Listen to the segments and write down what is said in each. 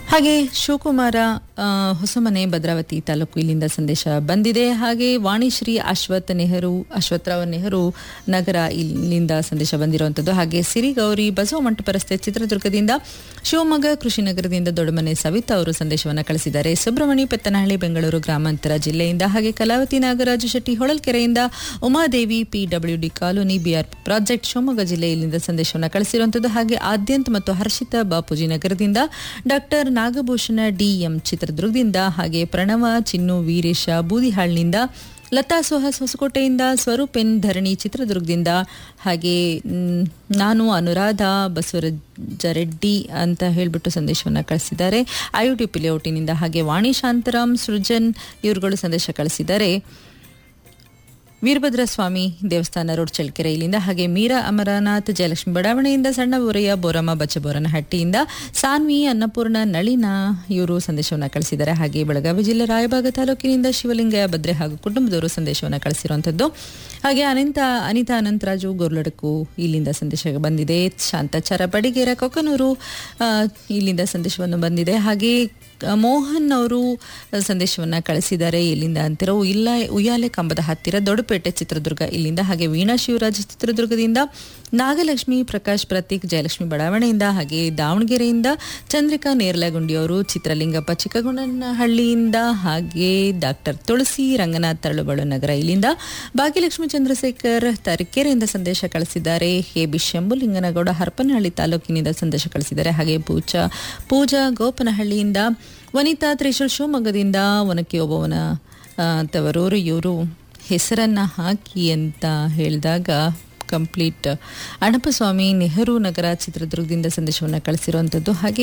ಹಾಗೆ ಶಿವಕುಮಾರ ಆ, ಹೊಸಮನೆ ಭದ್ರಾವತಿ ತಾಲೂಕು ಇಲ್ಲಿಂದ ಸಂದೇಶ ಬಂದಿದೆ ಹಾಗೆ ವಾಣಿಶ್ರೀ ಅಶ್ವಥ್ ನೆಹರು ಅಶ್ವತ್ಥರಾವ್ ನೆಹರು ನಗರ ಇಲ್ಲಿಂದ ಸಂದೇಶ ಬಂದಿರುವಂಥದ್ದು ಹಾಗೆ ಸಿರಿಗೌರಿ ಬಸವ ಮಂಟಪ ರಸ್ತೆ ಚಿತ್ರದುರ್ಗದಿಂದ ಶಿವಮೊಗ್ಗ ಕೃಷಿ ನಗರದಿಂದ ದೊಡ್ಡಮನೆ ಸವಿತಾ ಅವರು ಸಂದೇಶವನ್ನು ಕಳಿಸಿದ್ದಾರೆ ಸುಬ್ರಹ್ಮಣಿ ಪೆತ್ತನಹಳ್ಳಿ ಬೆಂಗಳೂರು ಗ್ರಾಮಾಂತರ ಜಿಲ್ಲೆಯಿಂದ ಹಾಗೆ ಕಲಾವತಿ ನಾಗರಾಜು ಶೆಟ್ಟಿ ಹೊಳಲ್ಕೆರೆಯಿಂದ Umadevi PWD colony B R project Shivamogga ಜಿಲ್ಲೆಯಲ್ಲಿಂದ ಸಂದೇಶವನ್ನು ಕಳಿಸಿರುವಂಥದ್ದು ಹಾಗೆ ಆದ್ಯಂತ್ ಮತ್ತು ಹರ್ಷಿತಾ ಬಾಪೂಜಿ ನಗರದಿಂದ ಡಾಕ್ಟರ್ ನಾಗಭೂಷಣ ಡಿಎಂ ಚಿತ್ರದುರ್ಗದಿಂದ ಹಾಗೆ ಪ್ರಣವ ಚಿನ್ನು ವೀರೇಶ ಬೂದಿಹಾಳ್ನಿಂದ ಲತಾ ಸುಹಾಸ್ ಹೊಸಕೋಟೆಯಿಂದ ಸ್ವರೂಪ್ ಎನ್ ಧರಣಿ ಚಿತ್ರದುರ್ಗದಿಂದ ಹಾಗೆ ಮ್, ನಾನು ಅನುರಾಧ ಬಸವರಾಜ ರೆಡ್ಡಿ ಅಂತ ಹೇಳಿಬಿಟ್ಟು ಸಂದೇಶವನ್ನು ಕಳಿಸಿದ್ದಾರೆ ಐಯುಟಿ ಪಿಲೇಔಟಿನಿಂದ ಹಾಗೆ ವಾಣಿ ಶಾಂತರಾಮ್ ಸೃಜನ್ ಇವರುಗಳು ಸಂದೇಶ ಕಳಿಸಿದ್ದಾರೆ ವೀರಭದ್ರ ಸ್ವಾಮಿ ದೇವಸ್ಥಾನ ರೋಡ್ ಚಳ್ಳಕೆರೆ ಇಲ್ಲಿಂದ ಹಾಗೆ ಮೀರಾ ಅಮರನಾಥ್ ಜಯಲಕ್ಷ್ಮಿ ಬಡಾವಣೆಯಿಂದ ಸಣ್ಣ ಬೋರಯ್ಯ ಬೋರಮ್ಮ ಬಚ್ಚಬೋರನಹಟ್ಟಿಯಿಂದ ಸಾನ್ವಿ ಅನ್ನಪೂರ್ಣ ನಳಿನ ಇವರು ಸಂದೇಶವನ್ನು ಕಳಿಸಿದ್ದಾರೆ ಹಾಗೆ ಬೆಳಗಾವಿ ಜಿಲ್ಲೆ ರಾಯಬಾಗ ತಾಲೂಕಿನಿಂದ ಶಿವಲಿಂಗಯ್ಯ ಭದ್ರೆ ಹಾಗೂ ಕುಟುಂಬದವರು ಸಂದೇಶವನ್ನು ಕಳಿಸಿರುವಂಥದ್ದು ಹಾಗೆ ಅನಿತಾ ಅನಿತಾ ಅನಂತರಾಜು ಗೋರ್ಲಡಕು ಇಲ್ಲಿಂದ ಸಂದೇಶ ಬಂದಿದೆ ಶಾಂತಾಚಾರ ಬಡಿಗೇರ ಕೊಕ್ಕನೂರು ಆ, ಇಲ್ಲಿಂದ ಸಂದೇಶವನ್ನು ಬಂದಿದೆ ಹಾಗೆ ಆ, ಮೋಹನ್ ಅವರು ಸಂದೇಶವನ್ನು ಕಳಿಸಿದ್ದಾರೆ ಇಲ್ಲಿಂದ ಅಂತಿರೋ ಇಲ್ಲ ಉಯ್ಯಾಲೆ ಕಂಬದ ಹತ್ತಿರ ದೊಡ್ಡಪೇಟೆ ಚಿತ್ರದುರ್ಗ ಇಲ್ಲಿಂದ ಹಾಗೆ ವೀಣಾ ಶಿವರಾಜ್ ಚಿತ್ರದುರ್ಗದಿಂದ ನಾಗಲಕ್ಷ್ಮಿ ಪ್ರಕಾಶ್ ಪ್ರತೀಕ್ ಜಯಲಕ್ಷ್ಮಿ ಬಡಾವಣೆಯಿಂದ ಹಾಗೆ ದಾವಣಗೆರೆಯಿಂದ ಚಂದ್ರಿಕಾ ನೇರ್ಲಗುಂಡಿ ಅವರು ಚಿತ್ರಲಿಂಗಪ್ಪ ಚಿಕ್ಕಗೊಂಡನಹಳ್ಳಿಯಿಂದ ಹಾಗೆ ಡಾಕ್ಟರ್ ತುಳಸಿ ರಂಗನಾಥ್ ತರಳುಬಾಳು ನಗರ ಇಲ್ಲಿಂದ ಭಾಗ್ಯಲಕ್ಷ್ಮಿ ಚಂದ್ರಶೇಖರ್ ತರೀಕೆರೆಯಿಂದ ಸಂದೇಶ ಕಳಿಸಿದ್ದಾರೆ ಎ ಬಿ ಶಂಭುಲಿಂಗನಗೌಡ ಹರಪನಹಳ್ಳಿ ತಾಲೂಕಿನಿಂದ ಸಂದೇಶ ಕಳಿಸಿದ್ದಾರೆ ಹಾಗೆ ಪೂಜಾ ಪೂಜಾ ಗೋಪನಹಳ್ಳಿಯಿಂದ ವನಿತಾ ತ್ರಿಶೂಲ್ ಶಿವಮೊಗ್ಗದಿಂದ ಒನಕೆ ಒಬ್ಬವನ ತವರೂರು ಇವರು ಹೆಸರನ್ನ ಹಾಕಿ ಅಂತ ಹೇಳಿದಾಗ ಕಂಪ್ಲೀಟ್ ಅಣಪಸ್ವಾಮಿ ನೆಹರು ನಗರ ಚಿತ್ರದುರ್ಗದಿಂದ ಸಂದೇಶವನ್ನು ಕಳಿಸಿರುವಂಥದ್ದು ಹಾಗೆ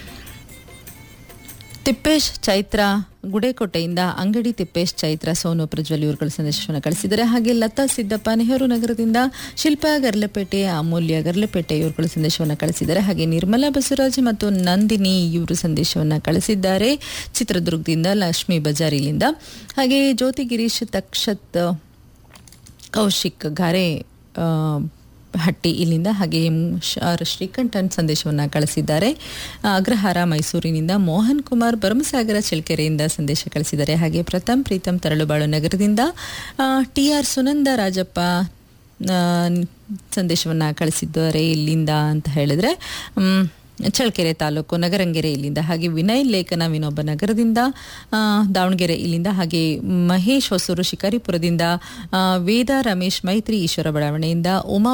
ತಿಪ್ಪೇಶ್ ಚೈತ್ರ ಗುಡೇಕೋಟೆಯಿಂದ ಅಂಗಡಿ ತಿಪ್ಪೇಶ್ ಚೈತ್ರ ಸೋನು ಪ್ರಜ್ವಲ್ ಇವುಗಳು ಸಂದೇಶವನ್ನು ಕಳಿಸಿದ್ದಾರೆ ಹಾಗೆ ಲತಾ ಸಿದ್ದಪ್ಪ ನೆಹರು ನಗರದಿಂದ ಶಿಲ್ಪಾ ಗರ್ಲೆಪೇಟೆ ಅಮೂಲ್ಯ ಗರ್ಲೆಪೇಟೆ ಇವುಗಳು ಸಂದೇಶವನ್ನು ಕಳಿಸಿದ್ದಾರೆ ಹಾಗೆ ನಿರ್ಮಲಾ ಬಸವರಾಜ್ ಮತ್ತು ನಂದಿನಿ ಇವರು ಸಂದೇಶವನ್ನು ಕಳಿಸಿದ್ದಾರೆ ಚಿತ್ರದುರ್ಗದಿಂದ ಲಕ್ಷ್ಮೀ ಬಜಾರಿಲಿಂದ ಹಾಗೆ ಜ್ಯೋತಿ ಗಿರೀಶ್ ತಕ್ಷತ್ ಕೌಶಿಕ್ ಗಾರೆ ಆ, ಹಟ್ಟಿ ಇಲ್ಲಿಂದ ಹಾಗೆ ಎಂ ಶ- ಶ್ರೀಕಂಠನ್ ಸಂದೇಶವನ್ನು ಕಳಿಸಿದ್ದಾರೆ ಆ, ಅಗ್ರಹಾರ ಮೈಸೂರಿನಿಂದ ಮೋಹನ್ ಕುಮಾರ್ ಭರಮಸಾಗರ ಚಳ್ಳಕೆರೆಯಿಂದ ಸಂದೇಶ ಕಳಿಸಿದ್ದಾರೆ ಹಾಗೆ ಪ್ರಥಮ್ ಪ್ರೀತಮ್ ತರಳುಬಾಳು ನಗರದಿಂದ ಟಿ ಆರ್ ಸುನಂದ ರಾಜಪ್ಪ ಆ, ಸಂದೇಶವನ್ನು ಕಳಿಸಿದ್ದಾರೆ ಇಲ್ಲಿಂದ ಅಂತ ಹೇಳಿದ್ರೆ ಮ್, ಚಳ್ಳಕೆರೆ ತಾಲೂಕು ನಗರಂಗೆರೆ ಇಲ್ಲಿಂದ ಹಾಗೆ ವಿನಯ್ ಲೇಖನ ವಿನೋಬ ನಗರದಿಂದ ಆ, ದಾವಣಗೆರೆ ಇಲ್ಲಿಂದ ಹಾಗೆ ಮಹೇಶ್ ಹೊಸೂರು ಶಿಕಾರಿಪುರದಿಂದ ಆ, ವೇದ ರಮೇಶ್ ಮೈತ್ರಿ ಈಶ್ವರ ಬಡಾವಣೆಯಿಂದ ಉಮಾ